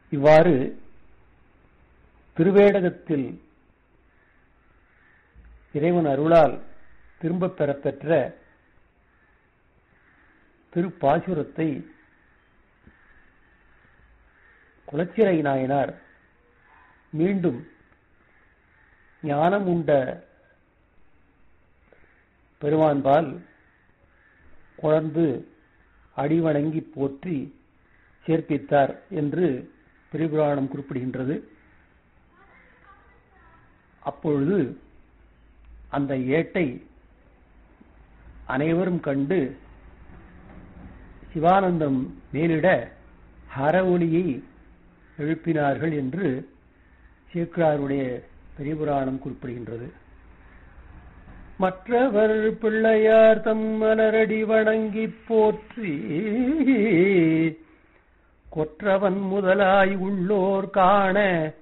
இவ்வாறு திருவேடகத்தில் இறைவன் அருளால் திரும்பப் பெறப்பெற்ற திருப்பாசுரத்தை குலச்சிறை நாயனார் மீண்டும் ஞானம் உண்ட பெருமான்பால் குழந்து அடிவணங்கி போற்றி சேர்ப்பித்தார் என்று திரிபுராணம் குறிப்பிடுகின்றது அப்பொழுது அந்த ஏட்டை அனைவரும் கண்டு சிவானந்தம் மேலிட ஹர ஒளியை எழுப்பினார்கள் என்று சேக்கிராருடைய பெரியபுராணம் குறிப்பிடுகின்றது மற்றவர் பிள்ளையார் தம் மலரடி வணங்கி போற்றி கொற்றவன் முதலாய் உள்ளோர் காண